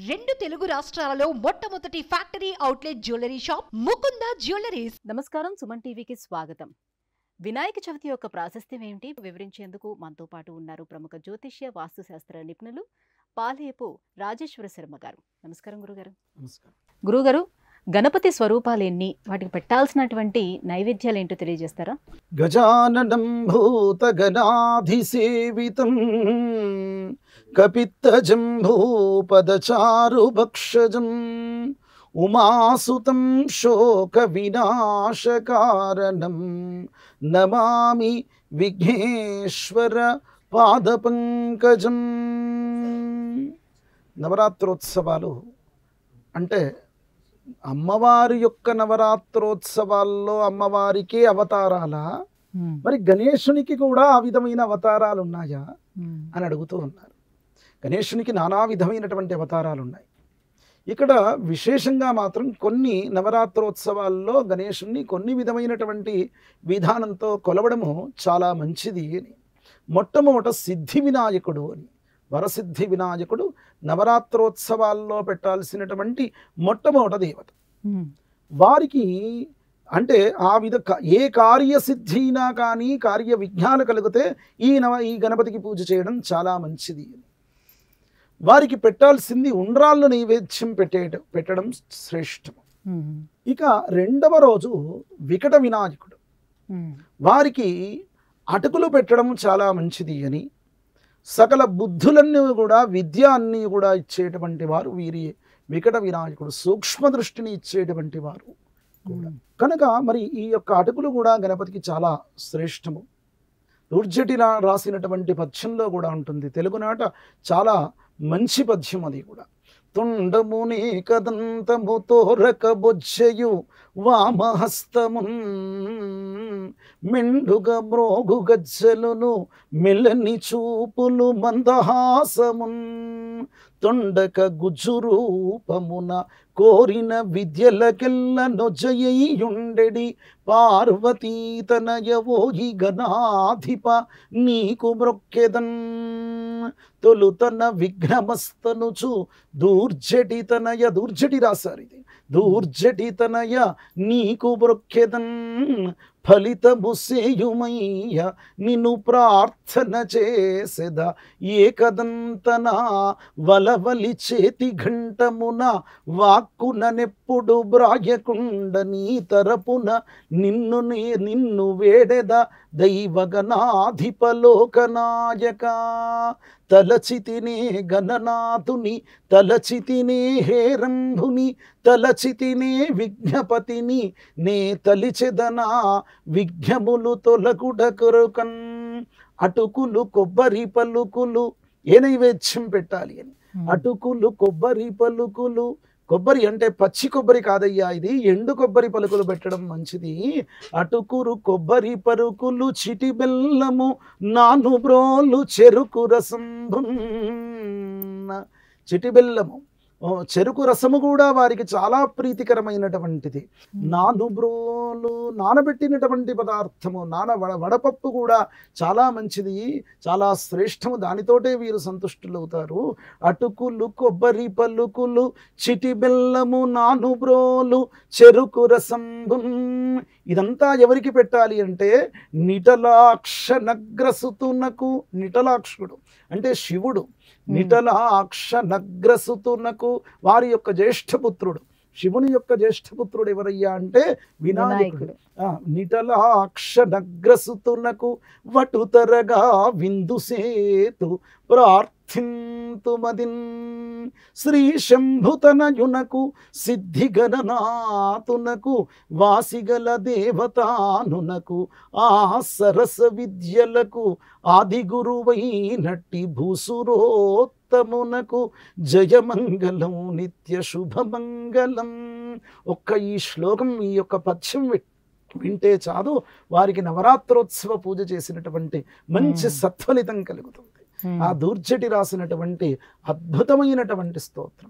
రెండు తెలుగు రాష్ట్రాలలో మొట్టమొదటి factory outlet jewellery shop Mukunda jewelleries నమస్కారం సుమన్ టీవీకి స్వాగతం వినాయక చవితి యొక్క ప్రాశస్త్యం ఏమిటి వివరించేందుకు మనతో పాటు ఉన్నారు ప్రముఖ జ్యోతిష్య వాస్తుశాస్త్ర నిపుణులు పాలేపు రాజేశ్వర శర్మ గారు నమస్కారం గురుగారు నమస్కారం గురుగారు గణపతి స్వరూపాలు ఎన్ని వాటికి పెట్టాల్సినటువంటి నైవేద్యాలు ఏంటో తెలియజేస్తారా గజాననం భూతగణాధిసేవితం కపిత్తజంభూపదచారుభక్షజం ఉమాసుతం శోక వినాశకారణం నమామి విఘ్నేశ్వర పాదపంకజం నవరాత్రోత్సవాలు అంటే అమ్మవారి యొక్క నవరాత్రోత్సవాల్లో అమ్మవారికే అవతారాలా మరి గణేశునికి కూడా ఆ విధమైన అవతారాలు ఉన్నాయా అని అడుగుతూ ఉన్నారు గణేశునికి నానా విధమైనటువంటి అవతారాలు ఉన్నాయి ఇక్కడ విశేషంగా మాత్రం కొన్ని నవరాత్రోత్సవాల్లో గణేశుణ్ణి కొన్ని విధమైనటువంటి విధానంతో కొలవడము చాలా మంచిది అని మొట్టమొదట సిద్ధి వినాయకుడు అని వరసిద్ధి వినాయకుడు నవరాత్రోత్సవాల్లో పెట్టాల్సినటువంటి మొట్టమొదట దేవత వారికి అంటే ఆ విధ క- ఏ కార్యసిద్ధి అయినా కానీ కార్య విఘ్నాలు కలిగితే ఈ నవ ఈ గణపతికి పూజ చేయడం చాలా మంచిది వారికి పెట్టాల్సింది ఉండ్రాళ్ళు నైవేద్యం పెట్టే పెట్టడం శ్రేష్టం ఇక రెండవ రోజు వికట వినాయకుడు వారికి అటుకులు పెట్టడం చాలా మంచిది అని సకల బుద్ధులన్నీ కూడా విద్య అన్నీ కూడా ఇచ్చేటువంటి వారు వీరి వికట వినాయకుడు సూక్ష్మ దృష్టిని ఇచ్చేటువంటి వారు కూడా కనుక మరి ఈ యొక్క అటుకులు కూడా గణపతికి చాలా శ్రేష్టము దుర్జటి రా- రాసినటువంటి పద్యంలో కూడా ఉంటుంది తెలుగునాట చాలా మంచి పద్యం అది కూడా తుండమునే కదంతము తోరక బొజ్జయు వామహస్తమున్ మెండుగ మ్రోగు గజ్జలును మెల్లని చూపులు మందహాసమున్ తొండక గుజురూపమున కోరిన విద్యలకెల్ల నొజయుండెడి పార్వతీతనయవోయి గణాధిప నీకు మ్రొక్కెదన్ తొలుతన విఘ్నమస్తనుచు దూర్జటితనయ దూర్జటి రాశారు ఇది దూర్జటితనయ నీకు బ్రొక్కెదన్ ఫలితము సేయుమయ్య నిన్ను ప్రార్థన చేసెద ఏకదంతన వలవలి చేతి ఘంటమున వాక్కుననెప్పుడు బ్రాయకుండ నీ తరపున నిన్ను నే నిన్ను వేడెద దైవగణాధిపలోకనాయక తలచితినే గణనాథుని తలచితినే హేరంభుని తలచితినే విఘ్నపతిని నే తలిచెదనా విఘ్నములు తొలగుడకొరకన్ అటుకులు కొబ్బరి పలుకులు ఏ నైవేద్యం పెట్టాలి అని అటుకులు కొబ్బరి పలుకులు కొబ్బరి అంటే పచ్చి కొబ్బరి కాదయ్యా ఇది ఎండు కొబ్బరి పలుకులు పెట్టడం మంచిది అటుకురు కొబ్బరి పరుకులు చిటి బెల్లము నాను బ్రోలు చెరుకు రసం చిటి బెల్లము ఓ, చెరుకు రసము కూడా వారికి చాలా ప్రీతికరమైనటువంటిది నాను బ్రోలు నానబెట్టినటువంటి పదార్థము నాన వడ వడపప్పు కూడా చాలా మంచిది చాలా శ్రేష్టము దానితోటే వీరు సంతుష్టులవుతారు అటుకులు కొబ్బరి పలుకులు చిటి బెల్లము నాను బ్రోలు చెరుకు రసంబున్ ఇదంతా ఎవరికి పెట్టాలి అంటే నిటలాక్ష నగ్రసుతునకు నిటలాక్షుడు అంటే శివుడు నిటలాక్ష నగ్రసుతునకు వారి యొక్క జ్యేష్ఠపుత్రుడు శివుని యొక్క జ్యేష్ఠపుత్రుడు ఎవరయ్యా అంటే వినాయకుడు ఆ, నిటలాక్ష నగ్రసుతునకు వటుతరగా విందు సేతు ప్రార్థింతుమదిన్ శ్రీ శంభుతనయునకు సిద్ధి గణనాథునకు వాసిగల దేవతానునకు ఆ సరస విద్యలకు ఆది గురువైనట్టి భూసురోత్తమునకు జయమంగళం నిత్య శుభమంగళం ఒక్క ఈ శ్లోకం ఈ యొక్క పద్యం వి- వింటే చాలు వారికి నవరాత్రోత్సవ పూజ చేసినటువంటి మంచి మ్మ్. సత్ఫలితం కలుగుతుంది ఆ దూర్జటి రాసినటువంటి అద్భుతమైనటువంటి స్తోత్రం ఇది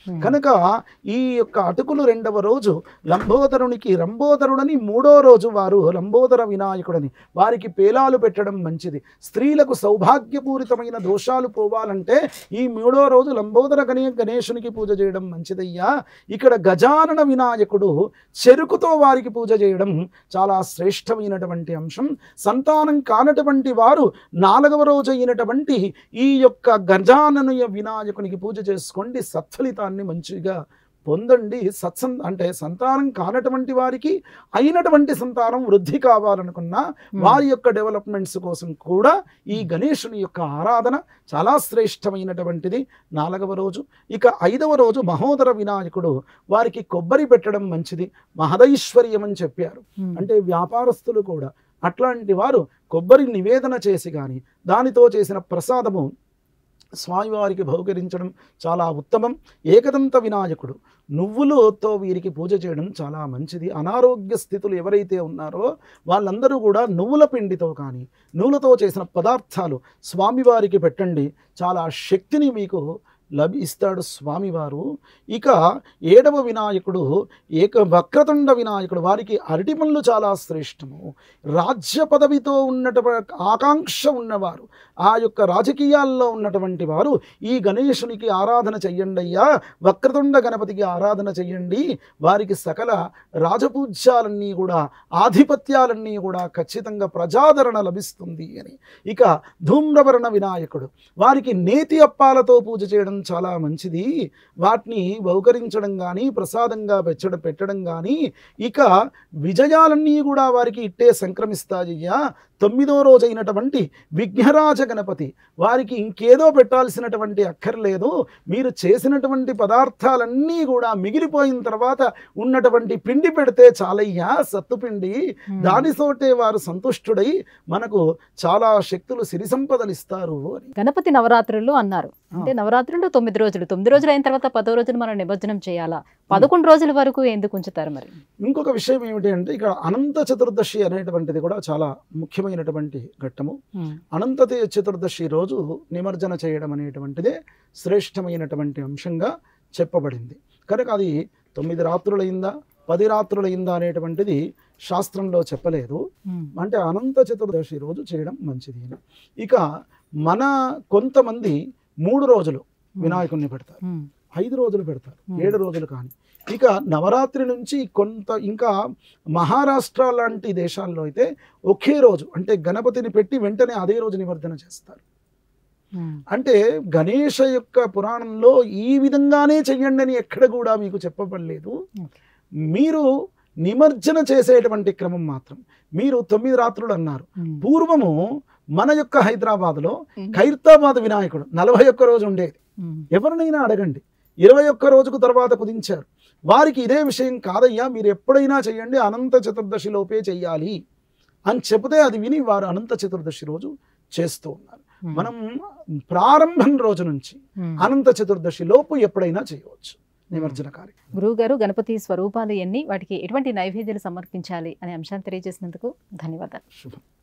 కనుక ఈ యొక్క అటుకులు రెండవ రోజు లంబోదరునికి రంబోదరుడని మూడో రోజు వారు లంబోదర వినాయకుడని వారికి పేలాలు పెట్టడం మంచిది స్త్రీలకు సౌభాగ్యపూరితమైన దోషాలు పోవాలంటే ఈ మూడో రోజు లంబోదర గణే గణేశునికి పూజ చేయడం మంచిదయ్యా ఇక్కడ గజానన వినాయకుడు చెరుకుతో వారికి పూజ చేయడం చాలా శ్రేష్టమైనటువంటి అంశం సంతానం కానటువంటి వారు నాలుగవ రోజు అయినటువంటి ఈ యొక్క గజానన వినాయకునికి పూజ చేసుకోండి సత్ఫలితాన్ని మంచిగా పొందండి సత్సం అంటే సంతానం కానటువంటి వారికి అయినటువంటి సంతానం వృద్ధి కావాలనుకున్న వారి యొక్క డెవలప్మెంట్స్ కోసం కూడా ఈ గణేశుని యొక్క ఆరాధన చాలా శ్రేష్టమైనటువంటిది నాలుగవ రోజు ఇక ఐదవ రోజు మహోదర వినాయకుడు వారికి కొబ్బరి పెట్టడం మంచిది మహదైశ్వర్యం అని చెప్పారు అంటే వ్యాపారస్తులు కూడా అట్లాంటి వారు కొబ్బరి నివేదన చేసి కానీ దానితో చేసిన ప్రసాదము స్వామివారికి బహుకరించడం చాలా ఉత్తమం ఏకదంత వినాయకుడు నువ్వులతో వీరికి పూజ చేయడం చాలా మంచిది అనారోగ్య స్థితులు ఎవరైతే ఉన్నారో వాళ్ళందరూ కూడా నువ్వుల పిండితో కానీ నువ్వులతో చేసిన పదార్థాలు స్వామివారికి పెట్టండి చాలా శక్తిని మీకు లభిస్తాడు స్వామివారు ఇక ఏడవ వినాయకుడు ఏక వక్రతుండ వినాయకుడు వారికి అరటి పనులు చాలా శ్రేష్టము రాజ్య పదవితో ఉన్నటువంటి ఆకాంక్ష ఉన్నవారు ఆ యొక్క రాజకీయాల్లో ఉన్నటువంటి వారు ఈ గణేశునికి ఆరాధన చెయ్యండి అయ్యా వక్రతుండ గణపతికి ఆరాధన చెయ్యండి వారికి సకల రాజపూజ్యాలన్నీ కూడా ఆధిపత్యాలన్నీ కూడా ఖచ్చితంగా ప్రజాదరణ లభిస్తుంది అని ఇక ధూమ్రవర్ణ వినాయకుడు వారికి నేతి అప్పాలతో పూజ చేయడం చాలా మంచిది వాటిని బహుకరించడం కానీ ప్రసాదంగా పెట్టడం పెట్టడం కానీ ఇక విజయాలన్నీ కూడా వారికి ఇట్టే సంక్రమిస్తాయ్యా తొమ్మిదో రోజైనటువంటి విఘ్నరాజ గణపతి వారికి ఇంకేదో పెట్టాల్సినటువంటి అక్కర్లేదు మీరు చేసినటువంటి పదార్థాలన్నీ కూడా మిగిలిపోయిన తర్వాత ఉన్నటువంటి పిండి పెడితే చాలయ్యా సత్తుపిండి దానితోటే వారు సంతుష్టుడై మనకు చాలా శక్తులు సిరి సంపదలు ఇస్తారు అని గణపతి నవరాత్రులు అన్నారు అంటే నవరాత్రులు తొమ్మిది రోజులు తొమ్మిది రోజులు అయిన తర్వాత పదో రోజులు మనం నిమజ్జనం చేయాలా పదకొండు రోజుల వరకు ఎందుకు ఉంచుతారు మరి ఇంకొక విషయం ఏమిటి అంటే ఇక్కడ అనంత చతుర్దశి అనేటువంటిది కూడా చాలా ముఖ్యమైనటువంటి ఘట్టము అనంత తే- చతుర్దశి రోజు నిమజ్జన చేయడం అనేటువంటిదే శ్రేష్టమైనటువంటి అంశంగా చెప్పబడింది కనుక అది తొమ్మిది రాత్రులైందా పది రాత్రులైందా అనేటువంటిది శాస్త్రంలో చెప్పలేదు అంటే అనంత చతుర్దశి రోజు చేయడం మంచిది అని. ఇక మన కొంతమంది మూడు రోజులు వినాయకుడిని పెడతారు ఐదు రోజులు పెడతారు Hmm. ఏడు రోజులు కానీ ఇక నవరాత్రి నుంచి కొంత ఇంకా మహారాష్ట్ర లాంటి దేశాల్లో అయితే ఒకే రోజు అంటే గణపతిని పెట్టి వెంటనే అదే రోజు నిమజ్జన చేస్తారు అంటే గణేష యొక్క పురాణంలో ఈ విధంగానే చెయ్యండి అని ఎక్కడ కూడా మీకు చెప్పబడలేదు Okay. మీరు నిమజ్జన చేసేటువంటి క్రమం మాత్రం మీరు తొమ్మిది రాత్రులు అన్నారు పూర్వము మన యొక్క హైదరాబాద్లో ఖైరతాబాద్ వినాయకుడు నలభై ఒక్క రోజు ఉండేది ఎవరినైనా అడగండి ఇరవై ఒక్క రోజుకు తర్వాత కుదించారు వారికి ఇదే విషయం కాదయ్యా మీరు ఎప్పుడైనా చేయండి అనంత చతుర్దశి లోపే చెయ్యాలి అని చెబితే అది విని వారు అనంత చతుర్దశి రోజు చేస్తూ ఉన్నారు మనం ప్రారంభం రోజు నుంచి అనంత చతుర్దశి లోపు ఎప్పుడైనా చేయవచ్చు నిమజ్జన కార్యక్రమం గురువు గారు గణపతి స్వరూపాలు ఎన్ని వాటికి ఎటువంటి నైవేద్యాలు సమర్పించాలి అనే అంశాన్ని తెలియజేసినందుకు ధన్యవాదాలు శుభం